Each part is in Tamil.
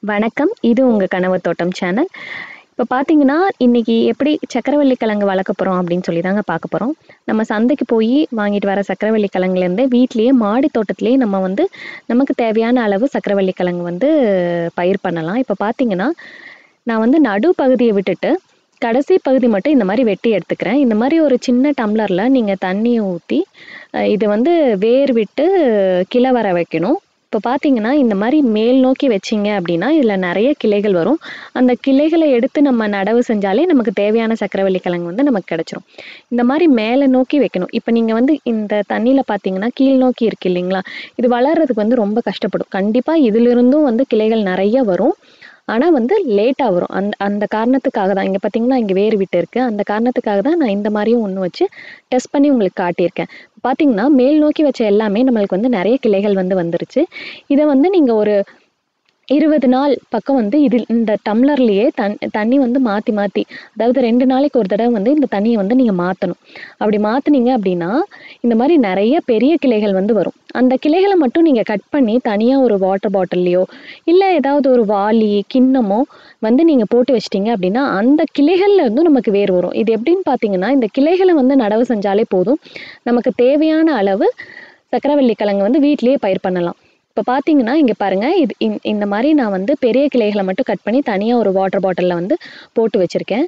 வணக்கம் இது உங்கள் கனவு தோட்டம் சேனல் இப்போ பார்த்தீங்கன்னா இன்றைக்கி எப்படி சக்கரவள்ளி கிழங்கு வளர்க்க போகிறோம் அப்படின்னு சொல்லி தாங்க பார்க்க போகிறோம் நம்ம சந்தைக்கு போய் வாங்கிட்டு வர சக்கரவள்ளி கிழங்குலேருந்து வீட்லேயே மாடி தோட்டத்திலேயே நம்ம வந்து நமக்கு தேவையான அளவு சக்கரவள்ளி கிழங்கு வந்து பயிர் பண்ணலாம் இப்போ பார்த்தீங்கன்னா நான் வந்து நடு பகுதியை விட்டுட்டு கடைசி பகுதி மட்டும் இந்த மாதிரி வெட்டி எடுத்துக்கிறேன் இந்த மாதிரி ஒரு சின்ன டம்ளரில் நீங்கள் தண்ணியை ஊற்றி இது வந்து வேர் விட்டு கிளை வர வைக்கணும் இப்போ பார்த்தீங்கன்னா இந்த மாதிரி மேல் நோக்கி வச்சிங்க அப்படின்னா இதில் நிறைய கிளைகள் வரும் அந்த கிளைகளை எடுத்து நம்ம நடவு செஞ்சாலே நமக்கு தேவையான சக்கரவள்ளி கிழங்கு வந்து நமக்கு கிடச்சிரும் இந்த மாதிரி மேலே நோக்கி வைக்கணும் இப்போ நீங்கள் வந்து இந்த தண்ணியில் பார்த்தீங்கன்னா கீழ் நோக்கி இருக்கு இல்லைங்களா இது வளர்கிறதுக்கு வந்து ரொம்ப கஷ்டப்படும் கண்டிப்பாக இதிலிருந்தும் வந்து கிளைகள் நிறைய வரும் ஆனால் வந்து லேட்டாக வரும் அந்த அந்த காரணத்துக்காக தான் இங்கே பார்த்தீங்கன்னா இங்கே வேறு விட்டு இருக்குது அந்த காரணத்துக்காக தான் நான் இந்த மாதிரியும் ஒன்று வச்சு டெஸ்ட் பண்ணி உங்களுக்கு காட்டியிருக்கேன் பார்த்தீங்கன்னா மேல் நோக்கி வச்ச எல்லாமே நம்மளுக்கு வந்து நிறைய கிளைகள் வந்து வந்துருச்சு இதை வந்து நீங்கள் ஒரு இருபது நாள் பக்கம் வந்து இது இந்த டம்ளர்லேயே தண் தண்ணி வந்து மாற்றி மாற்றி அதாவது ரெண்டு நாளைக்கு ஒரு தடவை வந்து இந்த தண்ணியை வந்து நீங்கள் மாற்றணும் அப்படி மாற்றினீங்க அப்படின்னா இந்த மாதிரி நிறைய பெரிய கிளைகள் வந்து வரும் அந்த கிளைகளை மட்டும் நீங்கள் கட் பண்ணி தனியாக ஒரு வாட்டர் பாட்டில்லையோ இல்லை ஏதாவது ஒரு வாளி கிண்ணமோ வந்து நீங்கள் போட்டு வச்சிட்டிங்க அப்படின்னா அந்த கிளைகளில் வந்து நமக்கு வேர் வரும் இது எப்படின்னு பார்த்தீங்கன்னா இந்த கிளைகளை வந்து நடவு செஞ்சாலே போதும் நமக்கு தேவையான அளவு சக்கரவள்ளி கிழங்கு வந்து வீட்டிலேயே பயிர் பண்ணலாம் இப்போ பார்த்தீங்கன்னா இங்கே பாருங்கள் இது இந்- இந்த மாதிரி நான் வந்து பெரிய கிளைகளை மட்டும் கட் பண்ணி தனியாக ஒரு வாட்டர் பாட்டிலில் வந்து போட்டு வச்சுருக்கேன்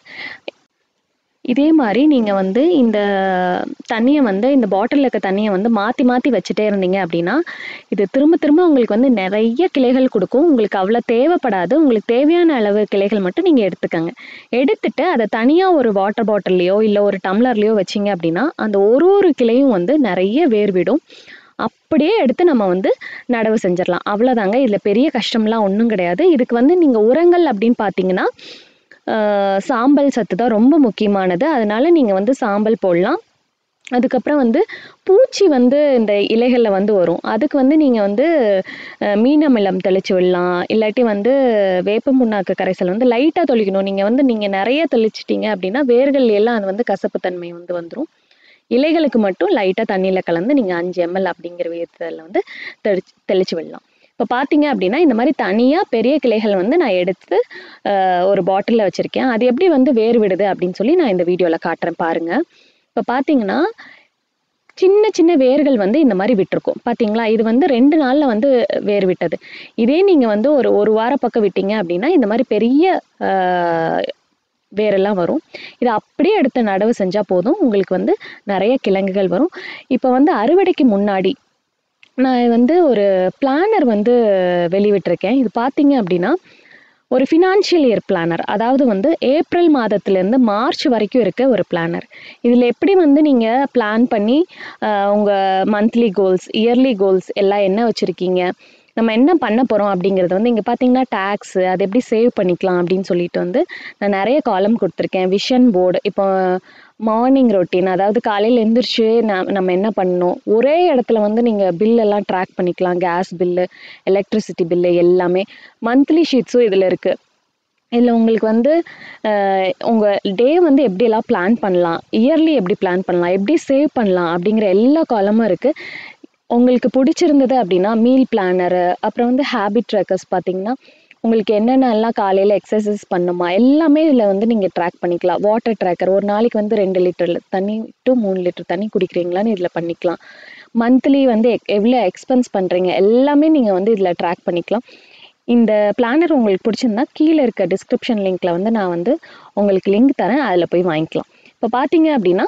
இதே மாதிரி நீங்கள் வந்து இந்த தண்ணியை வந்து இந்த பாட்டிலில் இருக்க தண்ணியை வந்து மாற்றி மாற்றி வச்சுட்டே இருந்தீங்க அப்படின்னா இது திரும்ப திரும்ப உங்களுக்கு வந்து நிறைய கிளைகள் கொடுக்கும் உங்களுக்கு அவ்வளோ தேவைப்படாது உங்களுக்கு தேவையான அளவு கிளைகள் மட்டும் நீங்கள் எடுத்துக்கங்க எடுத்துட்டு அதை தனியாக ஒரு வாட்டர் பாட்டில்லையோ இல்லை ஒரு டம்ளர்லையோ வச்சிங்க அப்படின்னா அந்த ஒரு ஒரு கிளையும் வந்து நிறைய வேர் விடும் அப்படியே எடுத்து நம்ம வந்து நடவு செஞ்சிடலாம் அவ்வளோதாங்க இதில் பெரிய கஷ்டம்லாம் ஒன்றும் கிடையாது இதுக்கு வந்து நீங்கள் உரங்கள் அப்படின்னு பார்த்தீங்கன்னா ஆஹ் சாம்பல் சத்து தான் ரொம்ப முக்கியமானது அதனால நீங்கள் வந்து சாம்பல் போடலாம் அதுக்கப்புறம் வந்து பூச்சி வந்து இந்த இலைகளில் வந்து வரும் அதுக்கு வந்து நீங்கள் வந்து அஹ், மீனமிலம் தெளிச்சு விடலாம் இல்லாட்டி வந்து வேப்ப புண்ணாக்கு கரைசல் வந்து லைட்டாக தெளிக்கணும் நீங்கள் வந்து நீங்கள் நிறைய தெளிச்சிட்டீங்க அப்படின்னா வேர்கள் எல்லாம் அது வந்து கசப்புத்தன்மை வந்து வந்துடும் இலைகளுக்கு மட்டும் லைட்டாக தண்ணியில் கலந்து நீங்கள் அஞ்சு எம்எல் அப்படிங்கிற விதத்தில் வந்து தெளிச்சு தெளிச்சு விடலாம் இப்போ பார்த்தீங்க அப்படின்னா இந்த மாதிரி தனியாக பெரிய கிளைகள் வந்து நான் எடுத்து அஹ், ஒரு பாட்டிலில் வச்சுருக்கேன் அது எப்படி வந்து வேர் விடுது அப்படின்னு சொல்லி நான் இந்த வீடியோவில் காட்டுறேன் பாருங்கள் இப்போ பார்த்தீங்கன்னா சின்ன சின்ன வேர்கள் வந்து இந்த மாதிரி விட்டுருக்கும் பார்த்தீங்களா இது வந்து ரெண்டு நாளில் வந்து வேர் விட்டது இதே நீங்கள் வந்து ஒரு ஒரு வாரம் பக்கம் விட்டீங்க அப்படின்னா இந்த மாதிரி பெரிய ஆஹ், வேரெல்லாம் வரும் இதை அப்படியே எடுத்து நடவு செஞ்சால் போதும் உங்களுக்கு வந்து நிறைய கிழங்குகள் வரும் இப்போ வந்து அறுவடைக்கு முன்னாடி நான் வந்து ஒரு பிளானர் வந்து வெளிவிட்டிருக்கேன் இது பார்த்தீங்க அப்படின்னா ஒரு ஃபினான்ஷியல் இயர் பிளானர் அதாவது வந்து ஏப்ரல் மாதத்துலேருந்து மார்ச் வரைக்கும் இருக்க ஒரு பிளானர் இதில் எப்படி வந்து நீங்கள் பிளான் பண்ணி உங்கள் மந்த்லி கோல்ஸ் இயர்லி கோல்ஸ் எல்லாம் என்ன வச்சுருக்கீங்க நம்ம என்ன பண்ண போகிறோம் அப்படிங்கிறது வந்து இங்கே பார்த்தீங்கன்னா டேக்ஸு அது எப்படி சேவ் பண்ணிக்கலாம் அப்படின்னு சொல்லிட்டு வந்து நான் நிறைய காலம் கொடுத்துருக்கேன் விஷன் போர்டு இப்போ மார்னிங் ரொட்டீன் அதாவது காலையில் எந்திரிச்சு ந- நம்ம என்ன பண்ணணும் ஒரே இடத்துல வந்து நீங்கள் பில் எல்லாம் ட்ராக் பண்ணிக்கலாம் கேஸ் பில்லு எலக்ட்ரிசிட்டி பில்லு எல்லாமே மந்த்லி ஷீட்ஸும் இதில் இருக்குது இதில் உங்களுக்கு வந்து உங்கள் டே வந்து எப்படியெல்லாம் பிளான் பண்ணலாம் இயர்லி எப்படி பிளான் பண்ணலாம் எப்படி சேவ் பண்ணலாம் அப்படிங்கிற எல்லா காலமும் இருக்குது உங்களுக்கு பிடிச்சிருந்தது அப்படின்னா மீல் பிளானரு அப்புறம் வந்து ஹேபிட் ட்ராக்கர்ஸ் பார்த்தீங்கன்னா உங்களுக்கு என்னென்னலாம் காலையில் எக்ஸசைஸ் பண்ணுமா எல்லாமே இதில் வந்து நீங்கள் ட்ராக் பண்ணிக்கலாம் வாட்டர் ட்ராக்கர் ஒரு நாளைக்கு வந்து ரெண்டு லிட்டர் தண்ணி டு மூணு லிட்டர் தண்ணி குடிக்கிறீங்களான்னு இதில் பண்ணிக்கலாம் மந்த்லி வந்து எக்- எவ்வளோ எக்ஸ்பென்ஸ் பண்ணுறீங்க எல்லாமே நீங்கள் வந்து இதில் ட்ராக் பண்ணிக்கலாம் இந்த பிளானர் உங்களுக்கு பிடிச்சிருந்தா கீழே இருக்க டிஸ்கிரிப்ஷன் லிங்க்ல வந்து நான் வந்து உங்களுக்கு லிங்க் தரேன் அதில் போய் வாங்கிக்கலாம் இப்போ பார்த்தீங்க அப்படின்னா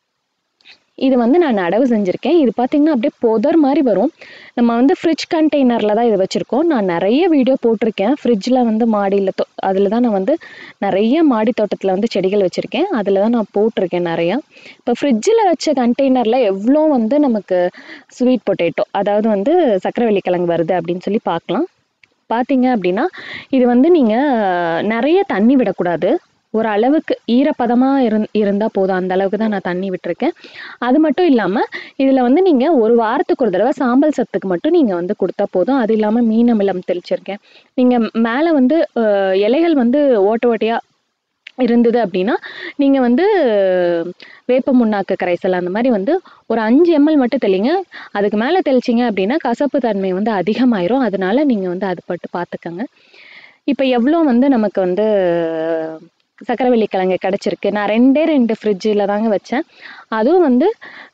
இது வந்து நான் நடவு செஞ்சுருக்கேன் இது பார்த்தீங்கன்னா அப்படியே புதர் மாதிரி வரும் நம்ம வந்து ஃப்ரிட்ஜ் கண்டெய்னரில் தான் இது வச்சுருக்கோம் நான் நிறைய வீடியோ போட்டிருக்கேன் ஃப்ரிட்ஜில் வந்து மாடியில் தோ அதில் தான் நான் வந்து நிறைய மாடி தோட்டத்தில் வந்து செடிகள் வச்சுருக்கேன் அதில் தான் நான் போட்டிருக்கேன் நிறையா இப்போ ஃப்ரிட்ஜில் வச்ச கண்டெய்னரில் எவ்வளோ வந்து நமக்கு ஸ்வீட் பொட்டேட்டோ அதாவது வந்து சக்கரவள்ளி கிழங்கு வருது அப்படின்னு சொல்லி பார்க்கலாம் பார்த்தீங்க அப்படின்னா இது வந்து நீங்கள் நிறைய தண்ணி விடக்கூடாது ஒரு அளவுக்கு ஈரப்பதமாக இருந் இருந்தால் போதும் அந்த அளவுக்கு தான் நான் தண்ணி விட்டிருக்கேன் அது மட்டும் இல்லாமல் இதில் வந்து நீங்கள் ஒரு வாரத்துக்கு ஒரு தடவை சாம்பல் சத்துக்கு மட்டும் நீங்கள் வந்து கொடுத்தா போதும் அது இல்லாமல் மீன் அமிலம் தெளிச்சிருக்கேன் நீங்கள் மேலே வந்து அஹ், இலைகள் வந்து ஓட்ட ஓட்டையாக இருந்தது அப்படின்னா நீங்கள் வந்து வேப்ப முன்னாக்கு கரைசல் அந்த மாதிரி வந்து ஒரு அஞ்சு எம்எல் மட்டும் தெளிங்க அதுக்கு மேலே தெளிச்சிங்க அப்படின்னா கசப்பு தன்மை வந்து அதிகமாயிரும் அதனால நீங்கள் வந்து அது பட்டு பார்த்துக்கங்க இப்போ எவ்வளோ வந்து நமக்கு வந்து சக்கரவள்ளி கிழங்கு கிடச்சிருக்கு நான் ரெண்டே ரெண்டு ஃப்ரிட்ஜில் தாங்க வச்சேன் அதுவும் வந்து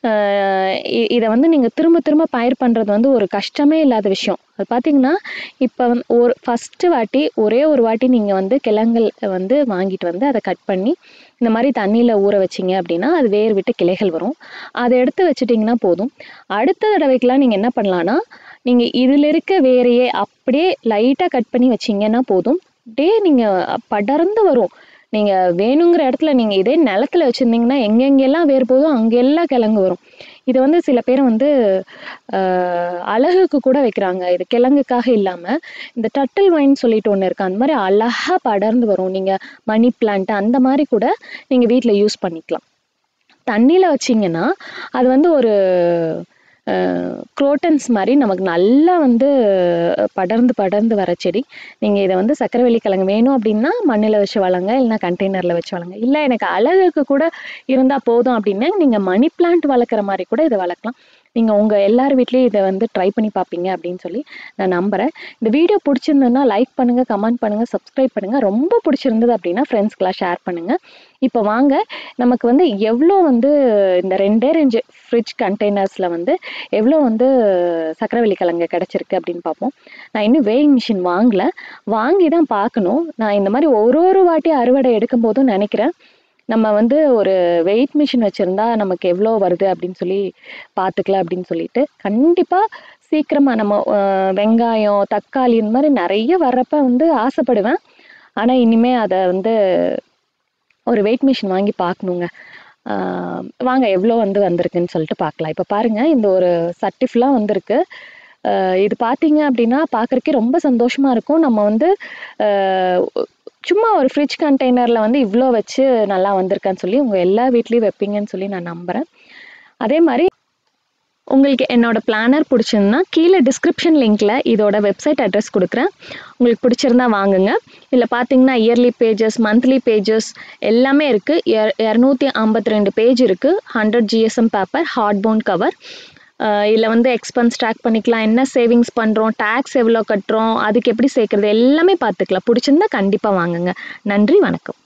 இதை வந்து நீங்கள் திரும்ப திரும்ப பயிர் பண்ணுறது வந்து ஒரு கஷ்டமே இல்லாத விஷயம் அது பார்த்தீங்கன்னா இப்போ வந்து ஒரு ஃபஸ்ட்டு வாட்டி ஒரே ஒரு வாட்டி நீங்கள் வந்து கிழங்குல வந்து வாங்கிட்டு வந்து அதை கட் பண்ணி இந்த மாதிரி தண்ணியில் ஊற வச்சிங்க அப்படின்னா அது வேர் விட்டு கிளைகள் வரும் அதை எடுத்து வச்சிட்டிங்கன்னா போதும் அடுத்த தடவைக்கெலாம் நீங்கள் என்ன பண்ணலான்னா நீங்கள் இதில் இருக்க வேரையே அப்படியே லைட்டாக கட் பண்ணி வச்சிங்கன்னா போதும் அப்படியே நீங்கள் படர்ந்து வரும் நீங்கள் வேணுங்கிற இடத்துல நீங்கள் இதே நிலத்துல வச்சுருந்தீங்கன்னா எங்கெங்கெல்லாம் வேர் போதோ அங்கெல்லாம் கிழங்கு வரும் இது வந்து சில பேர் வந்து ஆஹ், அழகுக்கு கூட வைக்கிறாங்க இது கிழங்குக்காக இல்லாமல் இந்த டட்டில் வைன் சொல்லிட்டு ஒன்று இருக்கு அந்த மாதிரி அழகாக படர்ந்து வரும் நீங்கள் மணி பிளான்ட் அந்த மாதிரி கூட நீங்கள் வீட்டில் யூஸ் பண்ணிக்கலாம் தண்ணியில் வச்சிங்கன்னா அது வந்து ஒரு குரோட்டன்ஸ் மாதிரி நமக்கு நல்லா வந்து படர்ந்து படர்ந்து வர செடி நீங்கள் இதை வந்து சக்கரவள்ளி கிழங்கு வேணும் அப்படின்னா மண்ணில் வச்சு வளங்க இல்லைன்னா கண்டெய்னரில் வச்சு வளங்க இல்லை எனக்கு அழகுக்கு கூட இருந்தால் போதும் அப்படின்னா நீங்கள் மணி பிளான்ட் வளர்க்குற மாதிரி கூட இதை வளர்க்கலாம் நீங்கள் உங்கள் எல்லார் வீட்லேயும் இதை வந்து ட்ரை பண்ணி பார்ப்பீங்க அப்படின்னு சொல்லி நான் நம்புகிறேன் இந்த வீடியோ பிடிச்சிருந்ததுன்னா லைக் பண்ணுங்கள் கமெண்ட் பண்ணுங்கள் சப்ஸ்கிரைப் பண்ணுங்கள் ரொம்ப பிடிச்சிருந்தது அப்படின்னா ஃப்ரெண்ட்ஸ்க்கெலாம் ஷேர் பண்ணுங்கள் இப்போ வாங்க நமக்கு வந்து எவ்வளோ வந்து இந்த ரெண்டே ரெண்டு ஃப்ரிட்ஜ் கண்டெய்னர்ஸில் வந்து எவ்வளோ வந்து சக்கரவள்ளி கிழங்கு கிடச்சிருக்கு அப்படின்னு பார்ப்போம் நான் இன்னும் வேயிங் மிஷின் வாங்கல வாங்கி தான் பார்க்கணும் நான் இந்த மாதிரி ஒரு ஒரு வாட்டி அறுவடை எடுக்கும் போதும் நினைக்கிறேன் நம்ம வந்து ஒரு வெயிட் மிஷின் வச்சுருந்தா நமக்கு எவ்வளோ வருது அப்படின்னு சொல்லி பார்த்துக்கலாம் அப்படின்னு சொல்லிட்டு கண்டிப்பாக சீக்கிரமாக நம்ம அஹ், வெங்காயம் தக்காளி இந்த மாதிரி நிறைய வர்றப்ப வந்து ஆசைப்படுவேன் ஆனால் இனிமே அதை வந்து ஒரு வெயிட் மிஷின் வாங்கி பார்க்கணுங்க ஆஹ் வாங்க எவ்வளோ வந்து வந்திருக்குன்னு சொல்லிட்டு பார்க்கலாம் இப்போ பாருங்கள் இந்த ஒரு சட்டி ஃபுல்லாக வந்திருக்கு ஆஹ் இது பார்த்தீங்க அப்படின்னா பார்க்குறக்கே ரொம்ப சந்தோஷமாக இருக்கும் நம்ம வந்து ஆஹ் சும்மா ஒரு ஃப்ரிட்ஜ் கண்டெய்னரில் வந்து இவ்வளோ வச்சு நல்லா வந்திருக்கான்னு சொல்லி உங்கள் எல்லா வீட்லேயும் வைப்பீங்கன்னு சொல்லி நான் நம்புகிறேன் அதே மாதிரி உங்களுக்கு என்னோட பிளானர் பிடிச்சிருந்தா கீழே டிஸ்கிரிப்ஷன் லிங்க்ல இதோட வெப்சைட் அட்ரஸ் கொடுக்குறேன் உங்களுக்கு பிடிச்சிருந்தா வாங்குங்க இதில் பார்த்தீங்கன்னா இயர்லி பேஜஸ் மந்த்லி பேஜஸ் எல்லாமே இருக்குது இரநூத்தி ஐம்பத்தி ரெண்டு பேஜ் இருக்குது hundred GSM paper hardbound cover இதில் வந்து எக்ஸ்பென்ஸ் ட்ராக் பண்ணிக்கலாம் என்ன சேவிங்ஸ் பண்ணுறோம் டேக்ஸ் எவ்வளோ கட்டுறோம் அதுக்கு எப்படி சேர்க்குறது எல்லாமே பார்த்துக்கலாம் பிடிச்சிருந்தா கண்டிப்பாக வாங்குங்க நன்றி வணக்கம்